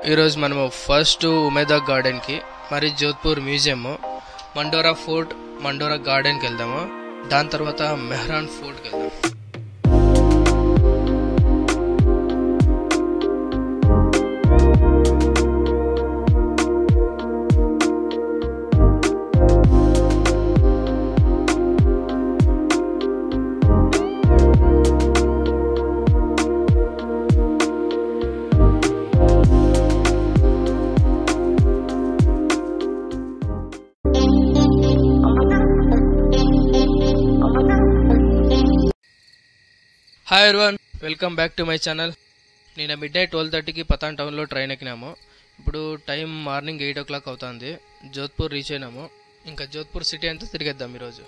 ఈరోజు మనము ఫస్ట్ ఉమేదా గార్డెన్కి మరి జోధ్పూర్ మ్యూజియం మండోరా ఫోర్ట్ మండోరా గార్డెన్కి వెళ్దాము దాని తర్వాత మెహ్రాన్ ఫోర్ట్కి వెళ్దాం hi everyone welcome back to my channel నేను మిడ్ నైట్ ట్వెల్వ్ థర్టీకి పతాన్ టౌన్లో ట్రైన్ ఎక్కినాము ఇప్పుడు time morning eight o'clock అవుతుంది జోధ్పూర్ రీచ్ అయినాము ఇంకా జోధ్పూర్ సిటీ అంతా తిరిగేద్దాం ఈరోజు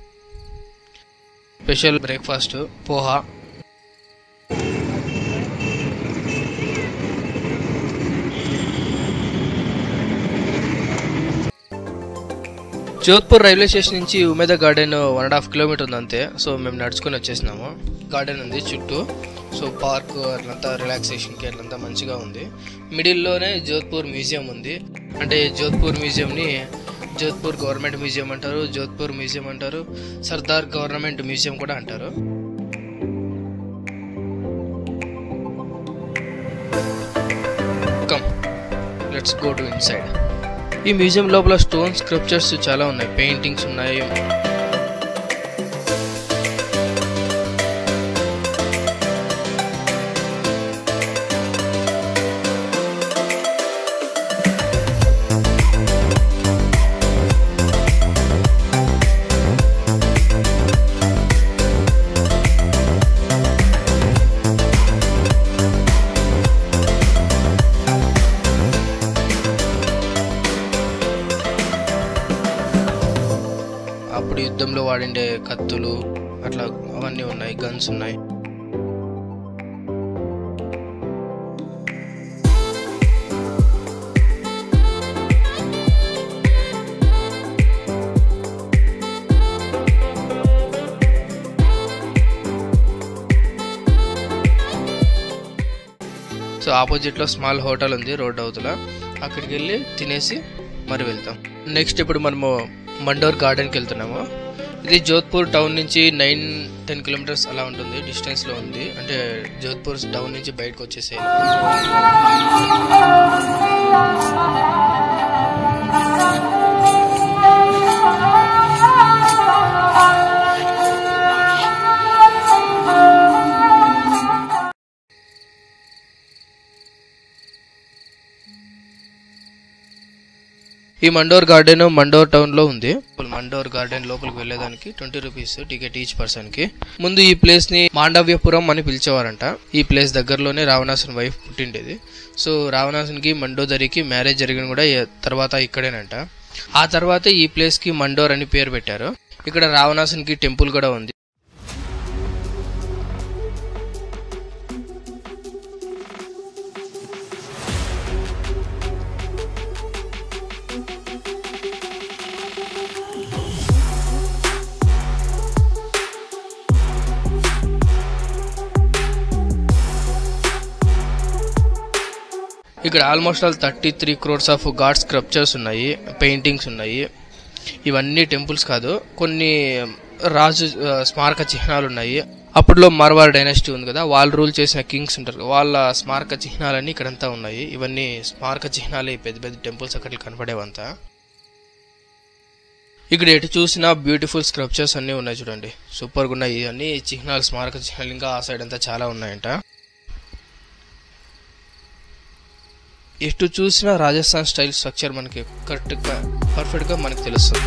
special breakfast poha Jodhpur railway station నుంచి Umaid garden one and half kilometre ఉంది అంతే సో మేము నడుచుకొని వచ్చేసినాము గార్డెన్ ఉంది చుట్టూ సో పార్క్ అట్లంతా రిలాక్సేషన్కి అట్లంతా మంచిగా ఉంది మిడిల్లోనే జోధ్పూర్ మ్యూజియం ఉంది అంటే జోధ్పూర్ మ్యూజియంని జోధ్పూర్ గవర్నమెంట్ మ్యూజియం అంటారు జోధ్పూర్ మ్యూజియం అంటారు సర్దార్ గవర్నమెంట్ మ్యూజియం కూడా అంటారు come let's go to inside ఈ మ్యూజియం లోపల స్టోన్ స్క్రిప్చర్స్ చాలా ఉన్నాయి పెయింటింగ్స్ ఉన్నాయి అప్పుడు యుద్ధంలో వాడిండే కత్తులు అట్లా అవన్నీ ఉన్నాయి గన్స్ ఉన్నాయి సో ఆపోజిట్ లో స్మాల్ హోటల్ ఉంది రోడ్ అవతల అక్కడికి వెళ్ళి తినేసి మరి వెళ్తాం నెక్స్ట్ ఇప్పుడు మనము మండోర్ గార్డెన్కి వెళ్తున్నాము ఇది జోధ్పూర్ టౌన్ నుంచి నైన్ టెన్ కిలోమీటర్స్ అలా ఉంటుంది డిస్టెన్స్ లో ఉంది అంటే జోధ్పూర్ టౌన్ నుంచి బయటకు వచ్చేసే ఈ మండోర్ గార్డెన్ మండోర్ టౌన్ లో ఉంది మండోర్ గార్డెన్ లోపలికి వెళ్ళేదానికి twenty rupees ticket each person కి ముందు ఈ ప్లేస్ ని మాండవ్యపురం అని పిలిచేవారంట ఈ ప్లేస్ దగ్గరలోనే రావణాసుని వైఫ్ పుట్టిండేది సో రావణాసునికి మండోదరికి మ్యారేజ్ జరిగిన కూడా ఏ- తర్వాత ఇక్కడేనంట ఆ తర్వాత ఈ ప్లేస్ కి మండోర్ అని పేరు పెట్టారు ఇక్కడ రావణాసునికి టెంపుల్ కూడా ఉంది ఇక్కడ almost all thirty three crores of god scriptures ఉన్నాయి పెయింటింగ్స్ ఉన్నాయి ఇవన్నీ టెంపుల్స్ కాదు కొన్ని రాజు ఆ, స్మారక చిహ్నాలు ఉన్నాయి అప్పట్లో మార్వార్ డైనాసిటీ ఉంది కదా వాళ్ళు రూల్ చేసిన కింగ్స్ ఉంటారు కదా, వాళ్ళ స్మారక చిహ్నాలన్నీ ఇక్కడంతా ఉన్నాయి ఇవన్నీ స్మారక చిహ్నాలే ఈ పెద్ద పెద్ద టెంపుల్స్ అక్కడ కనపడేవంతా ఇక్కడ ఎటు చూసినా బ్యూటిఫుల్ స్క్రప్చర్స్ అన్నీ ఉన్నాయి చూడండి సూపర్గా ఉన్నాయి అన్ని చిహ్నాలు స్మారక చిహ్నాలు ఇంకా ఆ సైడ్ అంతా చాలా ఉన్నాయంట ఎటు చూసినా రాజస్థాన్ స్టైల్ స్ట్రక్చర్ మనకి కరెక్ట్గా పర్ఫెక్ట్గా మనకి తెలుస్తుంది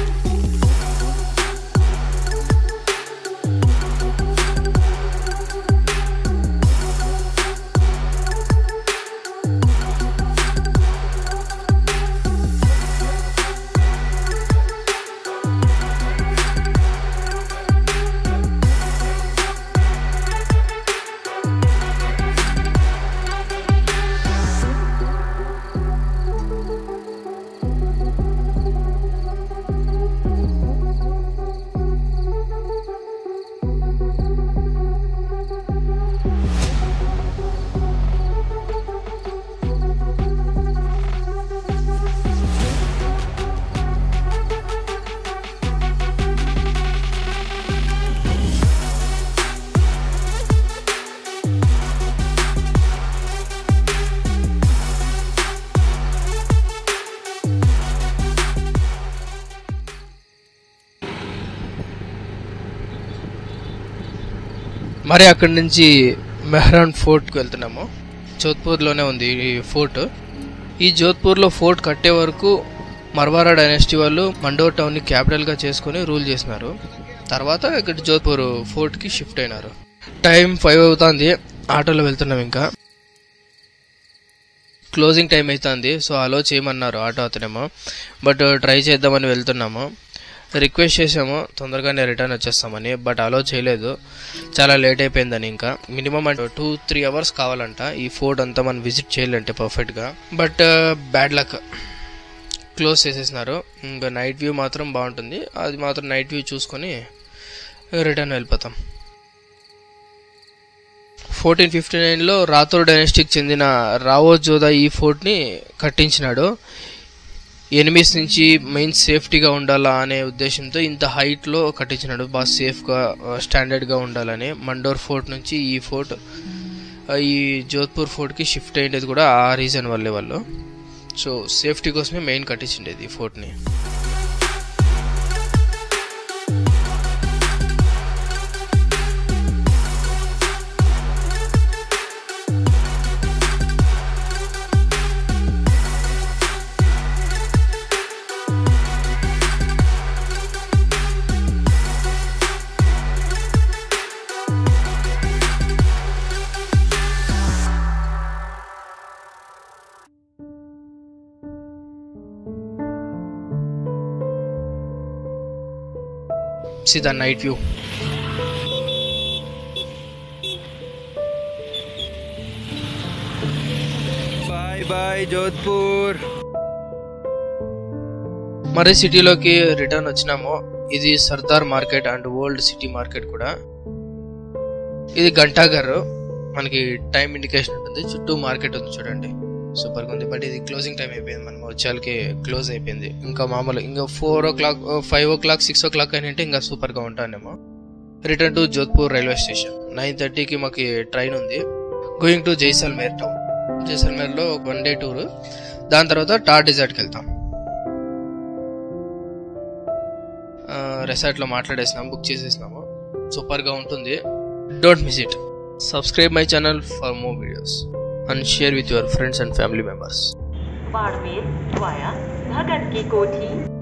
మరి అక్కడి నుంచి మెహ్రాన్ ఫోర్ట్కి వెళ్తున్నాము జోధ్పూర్లోనే ఉంది ఈ ఫోర్ట్ ఈ జోధ్పూర్లో ఫోర్ట్ కట్టే వరకు మర్వారా డైనాసిటీ వాళ్ళు మండోర్ టౌన్ని క్యాపిటల్గా చేసుకొని రూల్ చేసినారు తర్వాత ఇక్కడ జోధ్పూర్ ఫోర్ట్కి షిఫ్ట్ అయినారు టైం ఫైవ్ అవుతుంది ఆటోలో వెళ్తున్నాం ఇంకా క్లోజింగ్ టైం అవుతుంది సో అలో చేయమన్నారు ఆటో అతనేమో బట్ ట్రై చేద్దామని వెళ్తున్నాము రిక్వెస్ట్ చేసాము తొందరగానే రిటర్న్ వచ్చేస్తామని బట్ అలో చేయలేదు చాలా లేట్ అయిపోయిందని ఇంకా మినిమం అంటే టూ త్రీ అవర్స్ కావాలంట ఈ ఫోర్ట్ అంతా మనం విజిట్ చేయాలంటే పర్ఫెక్ట్గా బట్ బ్యాడ్ లక్ క్లోజ్ చేసేసినారు ఇంకా నైట్ వ్యూ మాత్రం బాగుంటుంది అది మాత్రం నైట్ వ్యూ చూసుకొని రిటర్న్ వెళ్ళిపోతాం ఫోర్టీన్ ఫిఫ్టీ నైన్లో రాథోర్ డైనాస్టీకి చెందిన రావో జోదా ఈ ఫోర్ట్ని కట్టించినాడు ఎనిమిస్ నుంచి మెయిన్ సేఫ్టీగా ఉండాలా అనే ఉద్దేశంతో ఇంత హైట్లో కట్టించినాడు బాగా సేఫ్గా స్టాండర్డ్గా ఉండాలని మండోర్ ఫోర్ట్ నుంచి ఈ ఫోర్ట్ ఈ జోధ్పూర్ ఫోర్ట్కి షిఫ్ట్ అయ్యేది కూడా ఆ రీజన్ వల్లే వాళ్ళు సో సేఫ్టీ కోసమే మెయిన్ కట్టించిండేది ఈ ఫోర్ట్ని see the night view bye bye Jodhpur మరి సిటీలోకి రిటర్న్ వచ్చినాము ఇది Sardar market and old city market కూడా ఇది గంటాగర్ మనకి టైం ఇండికేషన్ ఉంటుంది చుట్టూ మార్కెట్ ఉంది చూడండి సూపర్గా ఉంది బట్ ఇది క్లోజింగ్ టైం అయిపోయింది మనం వచ్చేళ్ళకి క్లోజ్ అయిపోయింది ఇంకా మామూలు ఇంకా four o'clock five o'clock six o'clock అయినంటే ఇంకా సూపర్గా ఉంటానేమో return to Jodhpur railway station nine థర్టీకి మాకు ట్రైన్ ఉంది గోయింగ్ టు జైసల్మేర్ టౌన్ జైసల్మేర్లో వన్ డే టూర్ దాని తర్వాత టార్ డిజర్ట్కి వెళ్తాం రెసార్ట్లో మాట్లాడేసినాం బుక్ చేసేసినాము సూపర్గా ఉంటుంది don't miss it subscribe my channel for more videos and share with your friends and family members Barmer via Bhagat की कोठी